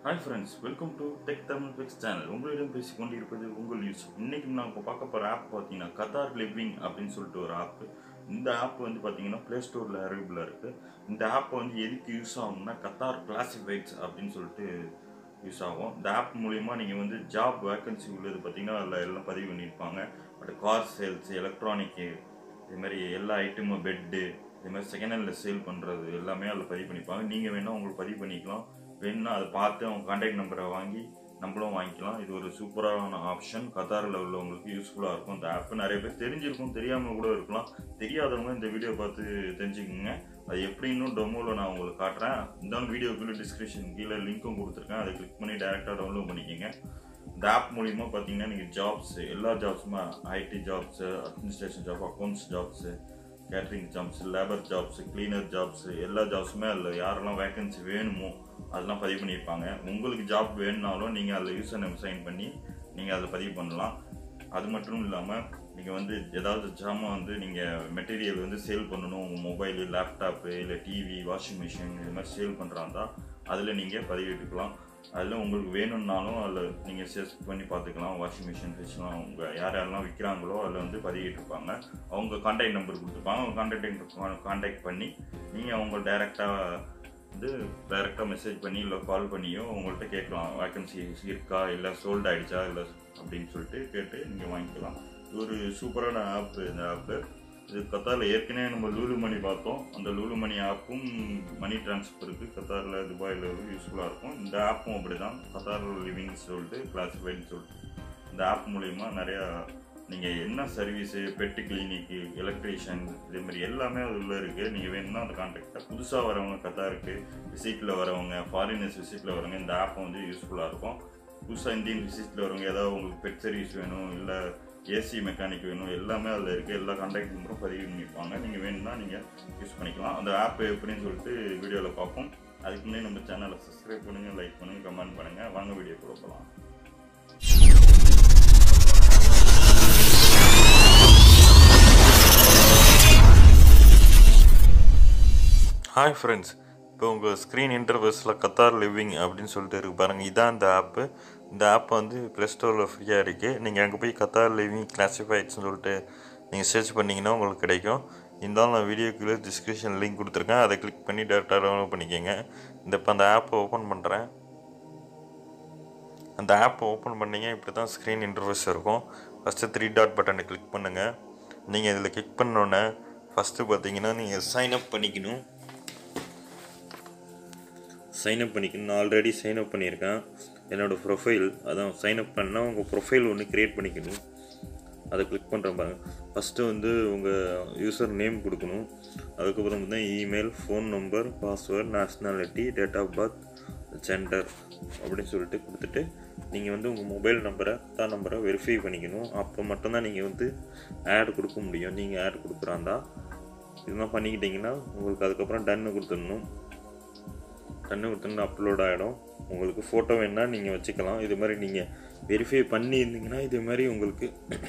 hi friends welcome to tech Tamil fix channel உங்களிடம் பேசிக் கொண்டிருப்பது உங்கள் யூஸ் இன்னைக்கு நான் இப்போ பார்க்க போகிற ஆப் பார்த்தீங்கன்னா கத்தார் லிவிங் அப்படின்னு சொல்லிட்டு ஒரு ஆப் இந்த ஆப் வந்து பார்த்தீங்கன்னா ப்ளே ஸ்டோரில் அவைலபிளாக இருக்குது இந்த ஆப் வந்து எதுக்கு யூஸ் ஆகும்னா கத்தார் கிளாசிஃபைட்ஸ் அப்படின்னு சொல்லிட்டு யூஸ் ஆகும் இந்த ஆப் மூலிமா நீங்கள் வந்து ஜாப் வேக்கன்சி உள்ளது பார்த்தீங்கன்னா அதில் எல்லாம் பதிவு பண்ணியிருப்பாங்க பட் கார் சேல்ஸ் எலக்ட்ரானிக்கு இது மாதிரி எல்லா ஐட்டமும் பெட்டு இது மாதிரி செகண்ட் ஹேண்டில் சேல் பண்ணுறது எல்லாமே அதில் பதிவு பண்ணிப்பாங்க நீங்கள் வேணால் உங்களுக்கு பதிவு பண்ணிக்கலாம் வேணும்னா அதை பார்த்து அவங்க கான்டாக்ட் நம்பரை வாங்கி நம்மளும் வாங்கிக்கலாம் இது ஒரு சூப்பரான ஆப்ஷன் கத்தாரில் உள்ளவங்களுக்கு யூஸ்ஃபுல்லாக இருக்கும் இந்த ஆப் நிறைய பேர் தெரிஞ்சிருக்கும் தெரியாமல் கூட இருக்கலாம் தெரியாதவங்க இந்த வீடியோ பார்த்து தெரிஞ்சுக்கோங்க அது எப்படின்னு டொமோவில் நான் உங்களுக்கு காட்டுறேன் இந்த வீடியோக்குள்ள டிஸ்கிரிப்ஷன் கீழே லிங்க்கும் கொடுத்துருக்கேன் அதை கிளிக் பண்ணி டேரெக்டாக டவுன்லோட் பண்ணிக்கோங்க இந்த ஆப் மூலிமா பார்த்தீங்கன்னா நீங்கள் ஜாப்ஸ் எல்லா ஜாப்ஸுமே IT jobs administration job accounts jobs catering jobs labour jobs cleaner jobs எல்லா ஜாப்ஸுமே அதில் யாரெல்லாம் வேகன்சி வேணுமோ அதெல்லாம் பதிவு பண்ணியிருப்பாங்க உங்களுக்கு ஜாப் வேணுனாலும் நீங்கள் அதில் யூசர் நேம் சைன் பண்ணி நீங்கள் அதில் பதிவு பண்ணலாம் அது மட்டும் இல்லாமல் நீங்கள் வந்து ஏதாவது ஜாமான் வந்து நீங்கள் மெட்டீரியல் வந்து சேல் பண்ணணும் உங்கள் மொபைலு லேப்டாப்பு இல்லை டிவி வாஷிங் மிஷின் இது மாதிரி சேல் பண்ணுறாந்தா அதில் நீங்கள் பதிவிட்டுக்கலாம் அதில் உங்களுக்கு வேணும்னாலும் அதில் நீங்கள் சர்ச் பண்ணி பார்த்துக்கலாம் வாஷிங் மிஷின் ஃப்ரிட்ஜ்லாம் அவங்க யார் யாரெல்லாம் விற்கிறாங்களோ அதில் வந்து பதிவிட்டிருப்பாங்க அவங்க கான்டாக்ட் நம்பர் கொடுத்துருப்பாங்க அவங்க கான்டாக்ட் கான்டாக்ட் பண்ணி நீங்கள் அவங்க டைரெக்டாக வந்து டைரெக்டாக மெசேஜ் பண்ணி இல்லை கால் பண்ணியோ உங்கள்கிட்ட கேட்கலாம் வேக்கன்சி இருக்கா இல்லை சோல்ட் ஆகிடுச்சா இல்லை அப்படின்னு சொல்லிட்டு கேட்டு நீங்கள் வாங்கிக்கலாம் இது ஒரு சூப்பரான ஆப் இந்த ஆப்பு இது கத்தாரில் ஏற்கனவே நம்ம லூலு மணி பார்த்தோம் அந்த லூலு மணி ஆப்பும் மணி டிரான்ஸ்ஃபருக்கு கத்தாரில் துபாயில் யூஸ்ஃபுல்லாக இருக்கும் இந்த ஆப்பும் அப்படி தான் கத்தார் லிவிங் சொல்லிட்டு கிளாஸிஃபைடுன்னு சொல்லிட்டு இந்த ஆப் மூலிமா நிறையா நீங்கள் என்ன சர்வீஸு பெட்டு கிளினிக்கு எலக்ட்ரீஷியன் இதேமாரி எல்லாமே அது உள்ளே இருக்குது நீங்கள் வேணும்னா அந்த கான்டாக்டாக புதுசாக வரவங்க கத்தாருக்கு விசிட்டில் வரவங்க ஃபாரினர்ஸ் விசிட்டில் வரவங்க இந்த ஆப் வந்து யூஸ்ஃபுல்லாக இருக்கும் புதுசாக இந்தியன் விசிட்டில் வரவங்க ஏதாவது உங்களுக்கு பெட் சர்வீஸ் வேணும் இல்லை ஏசி மெக்கானிக் வேணும் எல்லாமே அதில் இருக்குது எல்லா கான்டாக்ட் நம்பரும் பதிவு பண்ணியிருப்பாங்க நீங்கள் வேணும்னா நீங்கள் யூஸ் பண்ணிக்கலாம் அந்த ஆப் எப்படின்னு சொல்லிட்டு வீடியோவில் பார்ப்போம் அதுக்கு முன்னாடி நம்ம சேனலை சப்ஸ்கிரைப் பண்ணுங்கள் லைக் பண்ணுங்கள் கமெண்ட் பண்ணுங்கள் வாங்க வீடியோ கொடுக்கலாம் ஹாய் ஃப்ரெண்ட்ஸ் இப்போ உங்கள் ஸ்க்ரீன் இன்டர்வெஸில் கத்தார் லிவிங் அப்படின்னு சொல்லிட்டு இருக்கு பாருங்கள் இதான் இந்த ஆப்பு இந்த ஆப் வந்து ப்ளே ஸ்டோரில் ஃப்ரீயாக இருக்குது நீங்கள் அங்கே போய் கத்தார் லிவிங் கிளாஸிஃபைட்ஸ்னு சொல்லிட்டு நீங்கள் சர்ச் பண்ணிங்கன்னா உங்களுக்கு கிடைக்கும் இருந்தாலும் நான் வீடியோக்குள்ளே டிஸ்கிரிப்ஷன் லிங்க் கொடுத்துருக்கேன் அதை கிளிக் பண்ணி டேரெக்டாக டவுன்லோட் பண்ணிக்கோங்க இந்த இப்போ அந்த ஆப்பை ஓப்பன் பண்ணுறேன் அந்த ஆப்பை ஓப்பன் பண்ணிங்க இப்படி தான் ஸ்க்ரீன் இன்டர்வெஸ் இருக்கும் ஃபஸ்ட்டு த்ரீ டாட் பட்டனை கிளிக் பண்ணுங்கள் நீங்கள் இதில் கிளிக் பண்ணோன்னே ஃபஸ்ட்டு பார்த்தீங்கன்னா நீங்கள் சைன் அப் பண்ணிக்கணும் சைன் அப் பண்ணிக்கணும் நான் ஆல்ரெடி சைன் அப் பண்ணியிருக்கேன் என்னோடய ப்ரொஃபைல் அதான் சைன் அப் பண்ணால் உங்கள் ப்ரொஃபைல் ஒன்று க்ரியேட் பண்ணிக்கணும் அதை கிளிக் பண்ணுறேன் பாருங்க ஃபஸ்ட்டு வந்து உங்கள் யூசர் நேம் கொடுக்கணும் அதுக்கப்புறம் வந்து email phone number password nationality date of birth gender அப்படின்னு சொல்லிட்டு கொடுத்துட்டு நீங்கள் வந்து உங்கள் மொபைல் நம்பரை தான் நம்பரை வெரிஃபை பண்ணிக்கணும் அப்போ மட்டும்தான் நீங்கள் வந்து ஆட் கொடுக்க முடியும் நீங்கள் ஆட் கொடுக்குறாந்தா இதெல்லாம் பண்ணிக்கிட்டிங்கன்னா உங்களுக்கு அதுக்கப்புறம் டன்னு கொடுத்துடணும் டன்னு கொடுத்துன்னு அப்லோட் ஆகிடும் உங்களுக்கு ஃபோட்டோ வேணால் நீங்கள் வச்சுக்கலாம் இது மாதிரி நீங்கள் வெரிஃபை பண்ணியிருந்தீங்கன்னா இது மாதிரி உங்களுக்கு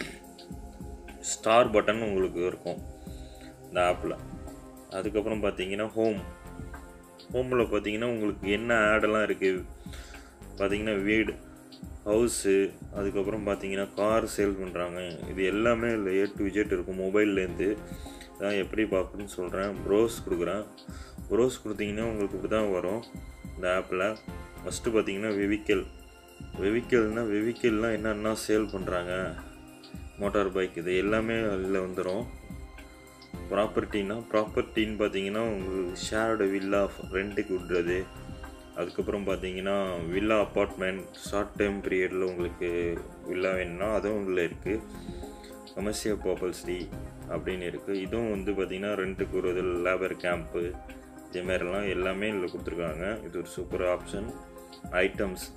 ஸ்டார் பட்டன் உங்களுக்கு இருக்கும் இந்த ஆப்பில் அதுக்கப்புறம் பார்த்தீங்கன்னா ஹோம் ஹோமில் பார்த்தீங்கன்னா உங்களுக்கு என்ன ஆடெல்லாம் இருக்குது பார்த்தீங்கன்னா வீடு ஹவுஸு அதுக்கப்புறம் பார்த்தீங்கன்னா கார் சேல் பண்ணுறாங்க இது எல்லாமே இல்லை ஏ டு விஜெட் இருக்கும் மொபைல்லேருந்து தான் எப்படி பார்க்கணும்னு சொல்கிறேன் ப்ரோஸ் கொடுக்குறேன் ப்ரோஸ் கொடுத்தீங்கன்னா உங்களுக்கு இப்படி தான் வரும் இந்த ஆப்பில் ஃபஸ்ட்டு பார்த்தீங்கன்னா வெவிக்கல் வெவிக்கல்னால் வெவிக்கல்லாம் என்னென்னா சேல் பண்ணுறாங்க மோட்டார் பைக் இது எல்லாமே அதில் வந்துடும் ப்ராப்பர்ட்டின்னா ப்ராப்பர்ட்டின்னு பார்த்தீங்கன்னா உங்களுக்கு ஷேர்டு வில்லா ரெண்ட்டுக்கு விடுறது அதுக்கப்புறம் பார்த்தீங்கன்னா வில்லா அப்பார்ட்மெண்ட் ஷார்ட் டைம் பீரியடில் உங்களுக்கு வில்லா வேணும்னா அதுவும் உள்ள இருக்குது கமர்ஷியல் பர்பல்ஸ்டி அப்படின்னு இருக்குது இதுவும் வந்து பார்த்திங்கன்னா ரெண்ட்டுக்கு வருது லேபர் கேம்ப்பு இதேமாரிலாம் எல்லாமே இதில் கொடுத்துருக்காங்க இது ஒரு சூப்பர் ஆப்ஷன் ஐட்டம்ஸ்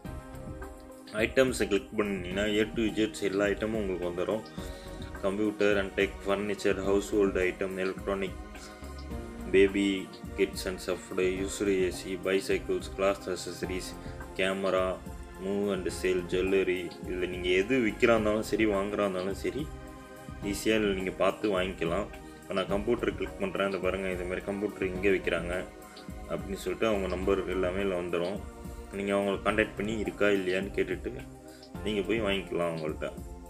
ஐட்டம்ஸை கிளிக் பண்ணிங்கன்னா ஏ டு ஜெட்ஸ் எல்லா ஐட்டமும் உங்களுக்கு வந்துடும் computer and tech furniture household item electronic baby kids and சஃப்டு used AC bicycles class accessories camera move and sale jewellery இதில் நீங்கள் எது விற்கிறா இருந்தாலும் சரி வாங்குறா இருந்தாலும் சரி ஈஸியாக நீங்கள் பார்த்து வாங்கிக்கலாம் இப்போ நான் கம்ப்யூட்டர் கிளிக் பண்ணுறேன் இந்த பாருங்கள் இதுமாரி கம்ப்யூட்டர் இங்கே விற்கிறாங்க அப்படின்னு சொல்லிட்டு அவங்க நம்பர் எல்லாமே இதில் வந்துடும் நீங்கள் அவங்கள காண்டாக்ட் பண்ணி இருக்கா இல்லையான்னு கேட்டுட்டு நீங்கள் போய் வாங்கிக்கலாம் அவங்கள்ட்ட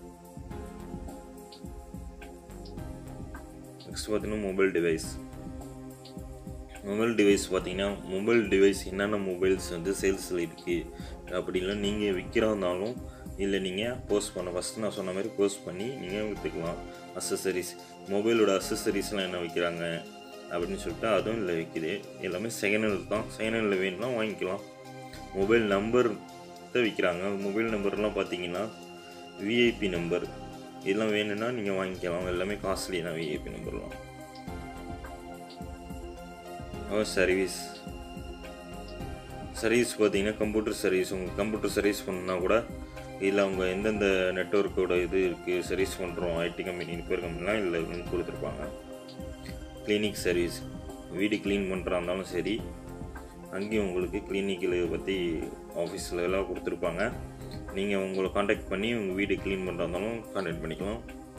நெக்ஸ்ட் பார்த்தீங்கன்னா மொபைல் டிவைஸ் மொபைல் டிவைஸ் பார்த்தீங்கன்னா மொபைல் டிவைஸ் என்னென்ன மொபைல்ஸ் வந்து சேல்ஸில் இருக்குது அப்படின்லாம் நீங்கள் விற்கிறதாலும் இல்லை நீங்கள் போஸ்ட் பண்ண ஃபஸ்ட்டு நான் சொன்ன மாதிரி போஸ்ட் பண்ணி நீங்கள் விற்றுக்கலாம் அசசரிஸ் மொபைலோட அசசரிஸ்லாம் என்ன விற்கிறாங்க அப்படின்னு சொல்லிட்டு அதுவும் இல்லை விற்கிது எல்லாமே செகண்ட் ஹேண்ட் தான் செகண்ட் ஹேண்டில் வேணும்னா வாங்கிக்கலாம் மொபைல் நம்பர் தான் விற்கிறாங்க மொபைல் நம்பர்லாம் பார்த்தீங்கன்னா விஐபி நம்பர் இதெல்லாம் வேணும்னா நீங்கள் வாங்கிக்கலாம் எல்லாமே காஸ்ட்லி தான் விஐபி நம்பர்லாம் சர்வீஸ் சர்வீஸ் பார்த்தீங்கன்னா கம்ப்யூட்டர் சர்வீஸ் உங்கள் கம்ப்யூட்டர் சர்வீஸ் பண்ணால் கூட இதில் அவங்க எந்தெந்த நெட்ஒர்க்கோட இது இருக்குது சர்வீஸ் பண்ணுறோம் ஐடி கம்பெனி ரிப்பேர் கம்பெனிலாம் இதில் கொடுத்துருப்பாங்க கிளினிக் சர்வீஸ் வீடு க்ளீன் பண்ணுறா இருந்தாலும் சரி அங்கேயும் உங்களுக்கு கிளினிக்கில் பற்றி ஆஃபீஸில் எல்லாம் கொடுத்துருப்பாங்க நீங்கள் உங்களை காண்டாக்ட் பண்ணி உங்கள் வீடு க்ளீன் பண்ணுறா இருந்தாலும் காண்டாக்ட் பண்ணிக்கலாம்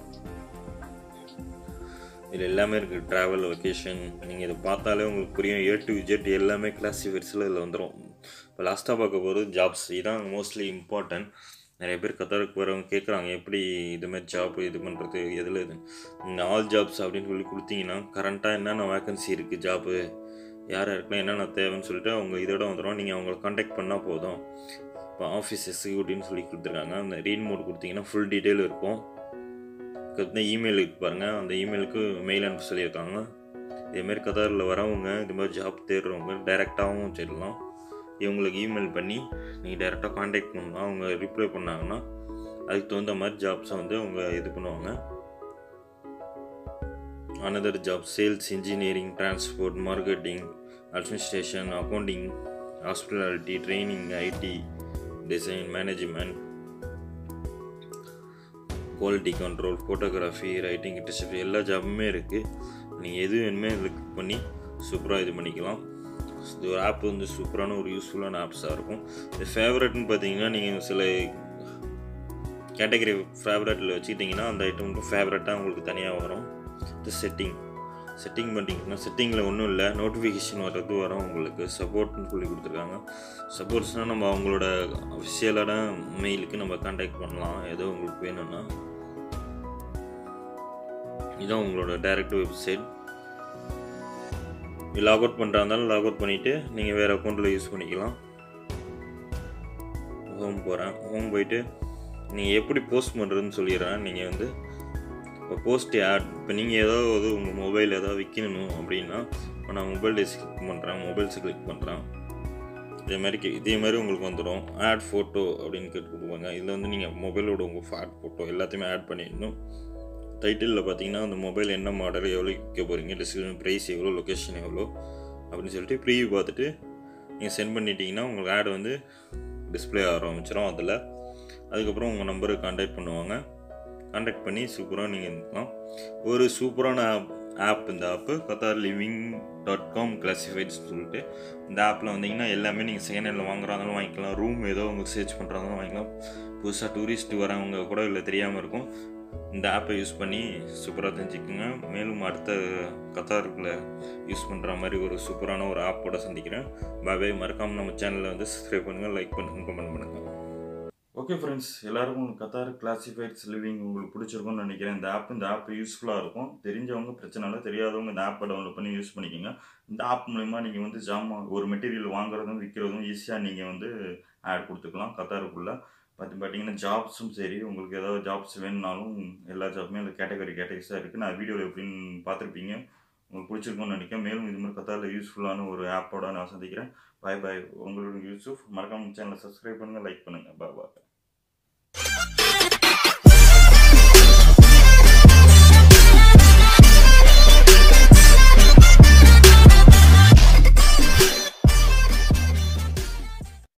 இதில் எல்லாமே இருக்குது ட்ராவல் வெக்கேஷன் நீங்கள் இதை பார்த்தாலே உங்களுக்கு புரியும் ஏ டு ஜெட் எல்லாமே கிளாசிஃபைட்ஸில் இதில் வந்துடும் இப்போ லாஸ்ட்டாக பார்க்க போகிறது ஜாப்ஸ் இதுதான் மோஸ்ட்லி இம்பார்ட்டன்ட் நிறைய பேர் கத்தாருக்கு வரவங்க கேட்குறாங்க எப்படி இது மாதிரி ஜாப் இது பண்ணுறது எதில் இது நீங்கள் ஆல் ஜாப்ஸ் அப்படின்னு சொல்லி கொடுத்தீங்கன்னா கரண்ட்டாக என்னென்ன வேக்கன்சி இருக்குது ஜாப்பு யார் யாருக்கெல்லாம் என்னென்ன தேவைன்னு சொல்லிட்டு அவங்க இதோட வந்துடும் நீங்கள் அவங்கள காண்டாக்ட் பண்ணால் போதும் இப்போ ஆஃபீஸ் எக்ஸிக்யூட்டிவ்னு சொல்லி கொடுத்துருக்காங்க அந்த ரீட் மோட் கொடுத்தீங்கன்னா ஃபுல் டீட்டெயில் இருக்கும் அதுக்கு இமெயில் இருக்கு பாருங்கள் அந்த இமெயிலுக்கு மெயில் அனுப்ப சொல்லியிருக்காங்க இதேமாரி கதாரில் வரவங்க இது மாதிரி ஜாப் தேடுறவங்க டைரெக்டாகவும் தேடலாம் இவங்களுக்கு இமெயில் பண்ணி நீங்கள் டைரெக்டாக காண்டாக்ட் பண்ணலாம் அவங்க ரிப்ளை பண்ணாங்கன்னா அதுக்கு தகுந்த மாதிரி ஜாப்ஸை வந்து அவங்க இது பண்ணுவாங்க another job sales engineering transport marketing administration accounting hospitality training IT design management quality control photography writing distribute எல்லா ஜாப்புமே இருக்குது நீங்கள் எது வேணுமே கிளிக் பண்ணி சூப்பராக இது பண்ணிக்கலாம் இது ஒரு ஆப் வந்து சூப்பரான ஒரு யூஸ்ஃபுல்லான ஆப்ஸாக இருக்கும் இது ஃபேவரட்னு பார்த்தீங்கன்னா நீங்கள் சில கேட்டகரி ஃபேவரட்டில் வச்சுக்கிட்டிங்கன்னா அந்த ஐட்டம் மட்டும் ஃபேவரட்டாக உங்களுக்கு தனியாக வரும் இது செட்டிங் செட்டிங் பண்ணிங்கன்னா செட்டிங்கில் ஒன்றும் இல்லை நோட்டிஃபிகேஷன் வர்றது வரும் உங்களுக்கு சப்போர்ட்னு சொல்லி கொடுத்துருக்காங்க சப்போர்ட்ஸ்னால் நம்ம அவங்களோட அஃபிஷியலான மெயிலுக்கு நம்ம காண்டாக்ட் பண்ணலாம் ஏதோ உங்களுக்கு வேணும்னா இதுதான் உங்களோட டைரக்ட் வெப்சைட் லாக் அவுட் பண்ணுறா இருந்தாலும் லாக் அவுட் பண்ணிவிட்டு நீங்கள் வேறு அக்கௌண்ட்டில் யூஸ் பண்ணிக்கலாம் ஹோம் போகிறேன் ஹோம் போயிட்டு நீங்கள் எப்படி போஸ்ட் பண்ணுறதுன்னு சொல்லிடுறேன் நீங்கள் வந்து இப்போ போஸ்ட் ஆட் இப்போ நீங்கள் ஏதாவது உங்கள் மொபைல் ஏதாவது விற்கணும் அப்படின்னா இப்போ நான் மொபைல் டேஸ் கிளிக் பண்ணுறேன் மொபைல்ஸ் கிளிக் பண்ணுறேன் இதே மாதிரி கே- இதே மாதிரி உங்களுக்கு வந்துடும் ஆட் ஃபோட்டோ அப்படின்னு கேட்டு கொடுப்பாங்க இதில் வந்து நீங்கள் மொபைலோட உங்கள் ஆட் ஃபோட்டோ எல்லாத்தையுமே ஆட் பண்ணிடணும் டைட்டிலில் பார்த்தீங்கன்னா அந்த மொபைல் என்ன மாடல் எவ்வளோ விற்க போகிறீங்க டிஸ்கிரிப்ஷன் ப்ரைஸ் எவ்வளோ லொக்கேஷன் எவ்வளோ அப்படின்னு சொல்லிட்டு ப்ரீவியூ பார்த்துட்டு நீங்கள் சென்ட் பண்ணிட்டீங்கன்னா உங்களுக்கு ஆட் வந்து டிஸ்ப்ளே ஆரம்பிச்சிடும் அதில் அதுக்கப்புறம் உங்கள் நம்பருக்கு காண்டாக்ட் பண்ணுவாங்க காண்டாக்ட் பண்ணி சூப்பராக நீங்கள் இருக்கலாம் ஒரு சூப்பரான ஆப் ஆப் இந்த app Qatar living dot com classifieds சொல்லிட்டு இந்த ஆப்பில் வந்தீங்கன்னா எல்லாமே நீங்கள் செகண்ட் ஹேண்டில் வாங்குறாங்களும் வாங்கிக்கலாம் ரூம் ஏதோ உங்களுக்கு சர்ச் பண்ணுறாங்களும் வாங்கிக்கலாம் புதுசாக டூரிஸ்ட் வரவங்க கூட இதில் தெரியாமல் இருக்கும் இந்த ஆப்பை யூஸ் பண்ணி சூப்பராக தெரிஞ்சுக்குங்க மேலும் அடுத்த கத்தாருக்குள்ள யூஸ் பண்ணுற மாதிரி ஒரு சூப்பரான ஒரு ஆப்போட சந்திக்கிறேன் பாபே மறக்காமல் நம்ம சேனலை வந்து சப்ஸ்கிரைப் பண்ணுங்கள் லைக் பண்ணுங்கள் கமெண்ட் பண்ணுங்கள் ஓகே ஃப்ரெண்ட்ஸ் எல்லாருக்கும் கத்தார் கிளாசிஃபைட்ஸ் லிவிங் உங்களுக்கு பிடிச்சிருக்கும்னு நினைக்கிறேன் இந்த ஆப் இந்த ஆப் யூஸ்ஃபுல்லாக இருக்கும் தெரிஞ்சவங்க பிரச்சனை இல்லை தெரியாதவங்க இந்த ஆப்பை டவுன்லோட் பண்ணி யூஸ் பண்ணிக்கோங்க இந்த ஆப் மூலிமா நீங்கள் வந்து ஜாமான் ஒரு மெட்டீரியல் வாங்குறதும் விற்கிறதும் ஈஸியாக நீங்கள் வந்து ஆட் கொடுத்துக்கலாம் கத்தாருக்குள்ளே பார்த்து பார்த்தீங்கன்னா ஜாப்ஸும் சரி உங்களுக்கு ஏதாவது ஜாப்ஸ் வேணும்னாலும் எல்லா ஜாப்புமே அந்த கேட்டகரி கேட்டகரிஸாக இருக்குது நான் வீடியோவில் எப்படின்னு பார்த்துருப்பீங்க உங்களுக்கு பிடிச்சிருக்கும்னு நினைக்கிறேன் மேலும் இது மாதிரி கத்தாரில் யூஸ்ஃபுல்லான ஒரு ஆப்போட நான் சந்திக்கிறேன் பாய் பாய் உங்களோட யூஸ்ஃப் மறக்காம சேனலை சப்ஸ்கிரைப் பண்ணுங்கள் லைக் பண்ணுங்கள் பாய் பாய்